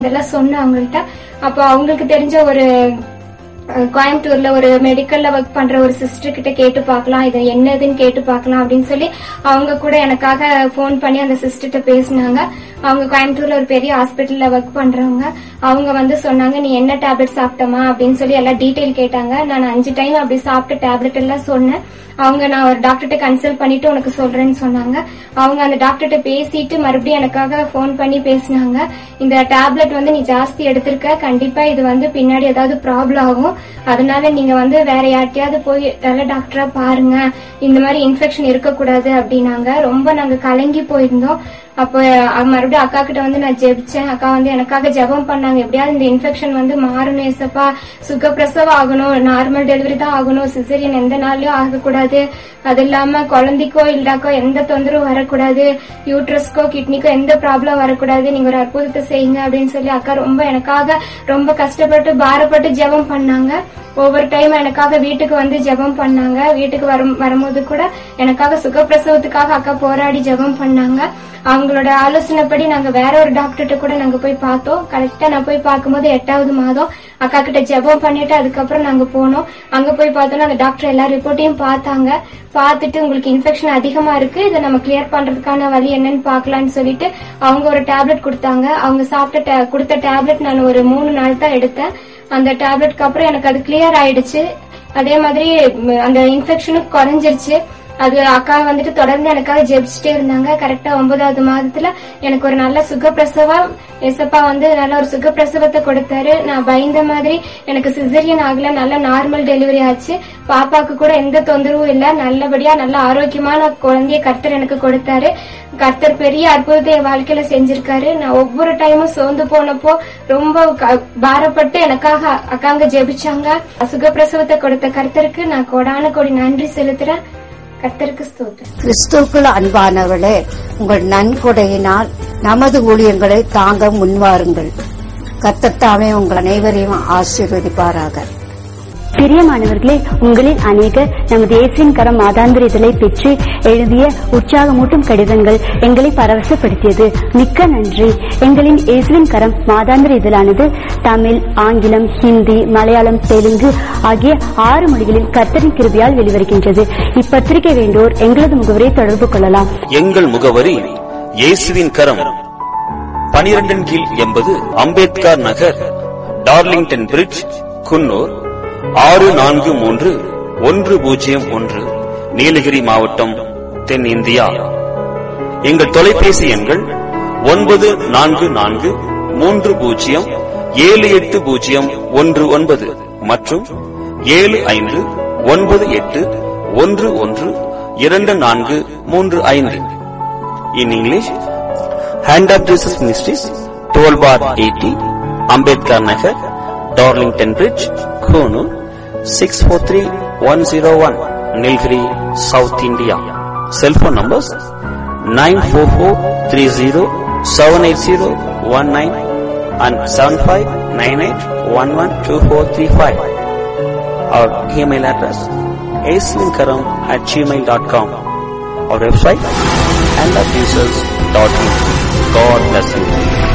இதெல்லாம் சொன்னேன் அவங்கள்ட்ட அப்போ அவங்களுக்கு தெரிஞ்ச ஒரு அஹ், கோயம்புத்தூர்ல ஒரு மெடிக்கல்ல ஒர்க் பண்ற ஒரு சிஸ்டர் கிட்ட கேட்டு பார்க்கலாம் இது என்னதுன்னு கேட்டு பார்க்கலாம் அப்படின்னு சொல்லி அவங்க கூட எனக்காக ஃபோன் பண்ணி அந்த சிஸ்டர்கிட்ட பேசினாங்க அவங்க கோயம்புத்தூர்ல ஒரு பெரிய ஹாஸ்பிட்டல்ல ஒர்க் பண்றவங்க அவங்க வந்து சொன்னாங்க நீ என்ன டேப்லெட் சாப்பிட்டமா அப்படின்னு சொல்லி எல்லாம் டீட்டெயில் கேட்டாங்க நான் அஞ்சு டைம் அப்படி சாப்பிட்ட டேப்லெட் எல்லாம் சொன்னேன் அவங்க நான் ஒரு டாக்டர்கிட்ட கன்சல்ட் பண்ணிட்டு உனக்கு சொல்றேன்னு சொன்னாங்க அவங்க அந்த டாக்டர்கிட்ட பேசிட்டு மறுபடியும் எனக்காக ஃபோன் பண்ணி பேசினாங்க இந்த டேப்லெட் வந்து நீ ஜாஸ்தி எடுத்திருக்க கண்டிப்பா இது வந்து பின்னாடி ஏதாவது ப்ராப்ளம் ஆகும் அதனால நீங்க வந்து வேற யார்கிட்டயாவது போய் நல்ல டாக்டரா பாருங்க இந்த மாதிரி இன்ஃபெக்ஷன் இருக்கக்கூடாது அப்படின்னாங்க ரொம்ப நாங்க கலங்கி போயிருந்தோம் அப்போ அஹ், மறுபடியும் அக்கா கிட்ட வந்து நான் ஜெபிச்சேன் அக்கா வந்து எனக்காக ஜெபம் பண்ணாங்க எப்படியாவது இந்த இன்ஃபெக்ஷன் வந்து மாறணும் ஏசப்பா சுகப்பிரசவம் ஆகணும் நார்மல் டெலிவரி தான் ஆகணும் சிசரியன் எந்த நாள்லயும் ஆகக்கூடாது அது இல்லாம குழந்தைக்கோ இல்லடாக்கோ எந்த தொந்தரவும் வரக்கூடாது யூட்ரஸ்க்கோ கிட்னிக்கோ எந்த ப்ராப்ளம் வரக்கூடாது நீங்க ஒரு அற்புதத்தை செய்யுங்க அப்படின்னு சொல்லி அக்கா ரொம்ப எனக்காக ரொம்ப கஷ்டப்பட்டு பாரப்பட்டு ஜெபம் பண்ணாங்க ஒவ்வொரு டைம் எனக்காக வீட்டுக்கு வந்து ஜெபம் பண்ணாங்க வீட்டுக்கு வரும் வரும்போது கூட எனக்காக சுகப்பிரசவத்துக்காக அக்கா போராடி ஜெபம் பண்ணாங்க அவங்களோட ஆலோசனைப்படி நாங்க வேற ஒரு டாக்டர்கிட்ட கூட நாங்க போய் பார்த்தோம் கரெக்டா நான் போய் பார்க்கும்போது எட்டாவது மாதம் அக்கா கிட்ட ஜெபம் பண்ணிட்டு அதுக்கப்புறம் நாங்க போனோம் அங்க போய் பார்த்தோம்னா அந்த டாக்டர் எல்லா ரிப்போர்ட்டையும் பார்த்தாங்க பார்த்துட்டு உங்களுக்கு இன்ஃபெக்ஷன் அதிகமா இருக்கு இதை நம்ம கிளியர் பண்றதுக்கான வழி என்னன்னு பார்க்கலாம்னு சொல்லிட்டு அவங்க ஒரு டேப்லெட் கொடுத்தாங்க அவங்க சாப்பிட்ட ta- கொடுத்த டேப்லெட் நான் ஒரு மூணு நாள் தான் எடுத்தேன் அந்த டேப்லெட்க்கு அப்புறம் எனக்கு அது கிளியர் ஆயிடுச்சு அதே மாதிரி ம், அந்த இன்ஃபெக்ஷனும் குறைஞ்சிருச்சு அது அக்கா வந்துட்டு தொடர்ந்து எனக்காக ஜெபிச்சுட்டே இருந்தாங்க கரெக்டா ஒன்பதாவது மாதத்துல எனக்கு ஒரு நல்ல சுகப்பிரசவம் எசப்பா வந்து நல்ல ஒரு சுகப்பிரசவத்தை கொடுத்தாரு நான் பயந்த மாதிரி எனக்கு சிசரியன் ஆகல நல்ல நார்மல் டெலிவரி ஆச்சு பாப்பாக்கு கூட எந்த தொந்தரவும் இல்ல நல்லபடியா நல்ல ஆரோக்கியமான குழந்தைய கர்த்தர் எனக்கு கொடுத்தாரு கர்த்தர் பெரிய அற்புதத்தை என் வாழ்க்கையில செஞ்சிருக்காரு நான் ஒவ்வொரு டைமும் சோர்ந்து போனப்போ ரொம்ப க- பாரப்பட்டு எனக்காக அக்காங்க ஜெபிச்சாங்க சுகப்பிரசவத்தை கொடுத்த கர்த்தருக்கு நான் கோடான கோடி நன்றி செலுத்துறேன் கர்த்தருக்கு ஸ்தோத்திரம் கிறிஸ்துவுக்குள் அன்பானவர்களே உங்கள் நன்கொடையினால் நமது ஊழியங்களை தாங்க முன்வாருங்கள் கத்தத்தாமே உங்கள் அனைவரையும் ஆசீர்வதிப்பாராக பிரியமானவர்களே உங்களில் அநேகர் நமது இயேசுவின் கரம் மாதாந்திர இதழை பெற்று எழுதிய உற்சாகமூட்டும் கடிதங்கள் எங்களை பரவசப்படுத்தியது மிக்க நன்றி எங்களின் இயேசுவின் கரம் மாதாந்திர இதழானது தமிழ் ஆங்கிலம் ஹிந்தி மலையாளம் தெலுங்கு ஆகிய ஆறு மொழிகளில் கர்த்தரின் கிருபியால் வெளிவருகின்றது இப்பத்திரிகை வேண்டோர் எங்களது முகவரை தொடர்பு கொள்ளலாம் எங்கள் முகவரி இயேசுவின் கரம் பனிரெண்டின் கீழ் எண்பது அம்பேத்கர் நகர் டார்லிங்டன் பிரிட்ஜ் குன்னூர் ஆறு நான்கு மூன்று ஒன்று பூஜ்ஜியம் ஒன்று நீலகிரி மாவட்டம் தென்னிந்தியா எங்கள் தொலைபேசி எண்கள் ஒன்பது நான்கு நான்கு மூன்று பூஜ்ஜியம் ஏழு எட்டு பூஜ்ஜியம் ஒன்று ஒன்பது மற்றும் ஏழு ஐந்து ஒன்பது எட்டு ஒன்று ஒன்று இரண்டு நான்கு மூன்று ஐந்து in English hand of Jesus ministries twelve bar eighty Ambedkar Nagar Darlington bridge Coonoor six four three one zero one Nilgiri south India cellphone numbers nine four four three zero seven eight zero one nine and seven five nine eight one one two four three five our email address ஏஸ்லிங்கரம் at Gmail dot com our website and at users.in. God bless you.